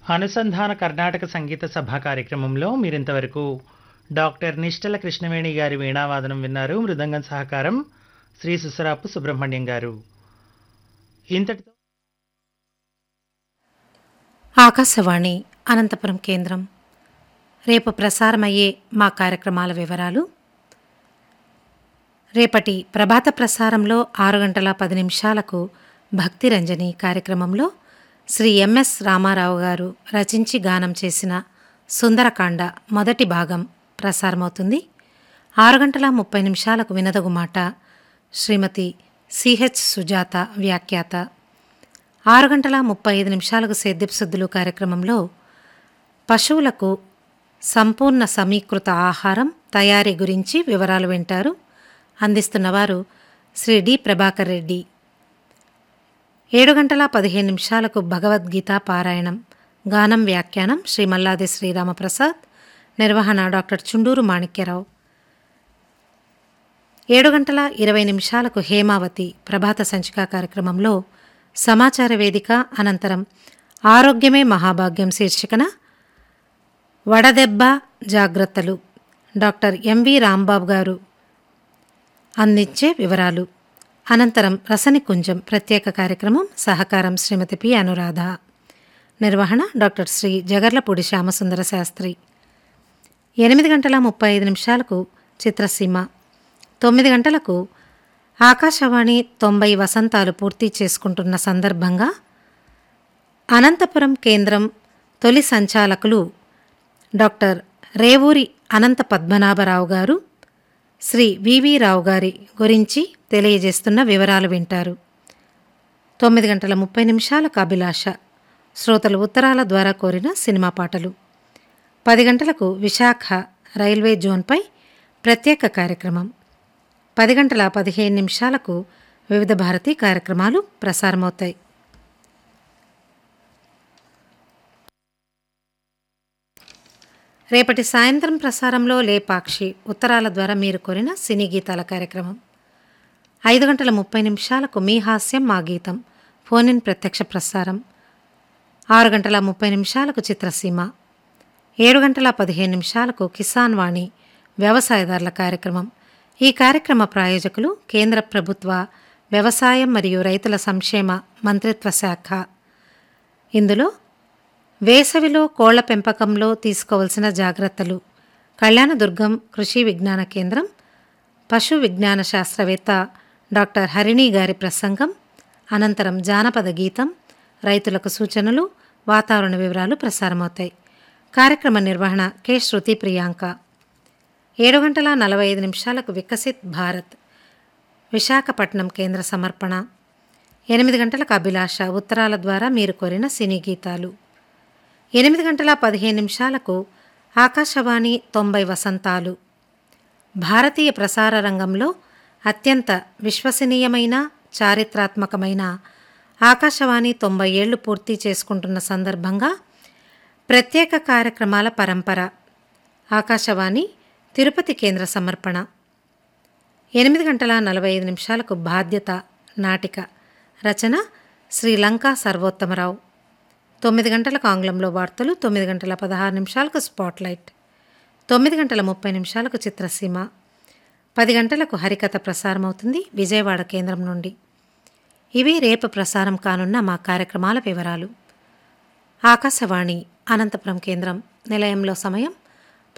అనుసంధాన కర్ణాటక సంగీత సభ కార్యక్రమంలో మీరింతవరకు డాక్టర్ నిష్టల కృష్ణవేణి గారి వీణావాదనం విన్నారు మృదంగం సహకారం శ్రీ సుసరాపు సుబ్రహ్మణ్యం గారు ఇంతటితో ఆకాశవాణి అనంతపురం కేంద్రం రేపు ప్రసారమయ్యే మా కార్యక్రమాల వివరాలు రేపటి ప్రభాత ప్రసారంలో ఆరు గంటల పది నిమిషాలకు భక్తి రంజని కార్యక్రమంలో శ్రీ ఎంఎస్ రామారావు గారు రచించి గానం చేసిన సుందరకాండ మొదటి భాగం ప్రసారమవుతుంది ఆరు గంటల ముప్పై నిమిషాలకు వినదగు మాట శ్రీమతి సిహెచ్ సుజాత వ్యాఖ్యాత ఆరు గంటల ముప్పై ఐదు నిమిషాలకు సేద్యపు శుద్ధులు కార్యక్రమంలో పశువులకు సంపూర్ణ సమీకృత ఆహారం తయారీ గురించి వివరాలు వింటారు అందిస్తున్నవారు శ్రీ డి ప్రభాకర్ రెడ్డి ఏడు గంటల పదిహేను నిమిషాలకు భగవద్గీత పారాయణం గానం వ్యాఖ్యానం శ్రీ మల్లాది శ్రీరామప్రసాద్ నిర్వహణ డాక్టర్ చుండూరు మాణిక్యరావు ఏడు గంటల ఇరవై నిమిషాలకు హేమావతి ప్రభాత సంచిక కార్యక్రమంలో సమాచార వేదిక అనంతరం ఆరోగ్యమే మహాభాగ్యం శీర్షికన వడదెబ్బ జాగ్రత్తలు డాక్టర్ ఎంవి రాంబాబు గారు అందించే వివరాలు అనంతరం రసనికుంజం ప్రత్యేక కార్యక్రమం సహకారం శ్రీమతి పి అనురాధ నిర్వహణ డాక్టర్ శ్రీ జగర్లపూడి శ్యామసుందర శాస్త్రి ఎనిమిది గంటల ముప్పై ఐదు నిమిషాలకు చిత్రసీమ తొమ్మిది గంటలకు ఆకాశవాణి తొంభై వసంతాలు పూర్తి చేసుకుంటున్న సందర్భంగా అనంతపురం కేంద్రం తొలి సంచాలకులు డాక్టర్ రేవూరి అనంత పద్మనాభరావు గారు శ్రీ వివి రావు గారి గురించి తెలియజేస్తున్న వివరాలు వింటారు తొమ్మిది గంటల ముప్పై నిమిషాలకు అభిలాష శ్రోతలు ఉత్తరాల ద్వారా కోరిన సినిమా పాటలు పది గంటలకు విశాఖ రైల్వే జోన్పై ప్రత్యేక కార్యక్రమం పది గంటల పదిహేను నిమిషాలకు వివిధ భారతి కార్యక్రమాలు ప్రసారమవుతాయి రేపటి సాయంత్రం ప్రసారంలో లేపాక్షి ఉత్తరాల ద్వారా మీరు కోరిన సినీ గీతాల కార్యక్రమం ఐదు గంటల ముప్పై నిమిషాలకు మీ హాస్యం మా గీతం ఫోన్ ఇన్ ప్రత్యక్ష ప్రసారం ఆరు గంటల ముప్పై నిమిషాలకు చిత్రసీమ ఏడు గంటల పదిహేను నిమిషాలకు కిసాన్ వాణి వ్యవసాయదారుల కార్యక్రమం ఈ కార్యక్రమ ప్రాయోజకులు కేంద్ర ప్రభుత్వ వ్యవసాయం మరియు రైతుల సంక్షేమ మంత్రిత్వ శాఖ ఇందులో వేసవిలో కోళ్ల పెంపకంలో తీసుకోవలసిన జాగ్రత్తలు కళ్యాణదుర్గం కృషి విజ్ఞాన కేంద్రం పశు విజ్ఞాన శాస్త్రవేత్త డాక్టర్ హరిణి గారి ప్రసంగం అనంతరం జానపద గీతం రైతులకు సూచనలు వాతావరణ వివరాలు ప్రసారమవుతాయి కార్యక్రమ నిర్వహణ కె శృతి ప్రియాంక ఏడు గంటల నలభై ఐదు నిమిషాలకు వికసిత్ భారత్ విశాఖపట్నం కేంద్ర సమర్పణ ఎనిమిది గంటలకు అభిలాష ఉత్తరాల ద్వారా మీరు కోరిన సినీ గీతాలు ఎనిమిది గంటల పదిహేను నిమిషాలకు ఆకాశవాణి తొంభై వసంతాలు భారతీయ ప్రసార రంగంలో అత్యంత విశ్వసనీయమైన చారిత్రాత్మకమైన ఆకాశవాణి తొంభై ఏళ్లు పూర్తి చేసుకుంటున్న సందర్భంగా ప్రత్యేక కార్యక్రమాల పరంపర ఆకాశవాణి తిరుపతి కేంద్ర సమర్పణ ఎనిమిది గంటల నలభై ఐదు నిమిషాలకు బాధ్యత నాటిక రచన శ్రీలంక సర్వోత్తమరావు తొమ్మిది గంటలకు ఆంగ్లంలో వార్తలు తొమ్మిది గంటల పదహారు నిమిషాలకు స్పాట్లైట్ తొమ్మిది గంటల ముప్పై నిమిషాలకు చిత్రసీమ పది గంటలకు హరికథ ప్రసారం అవుతుంది విజయవాడ కేంద్రం నుండి ఇవి రేపు ప్రసారం కానున్న మా కార్యక్రమాల వివరాలు ఆకాశవాణి అనంతపురం కేంద్రం నిలయంలో సమయం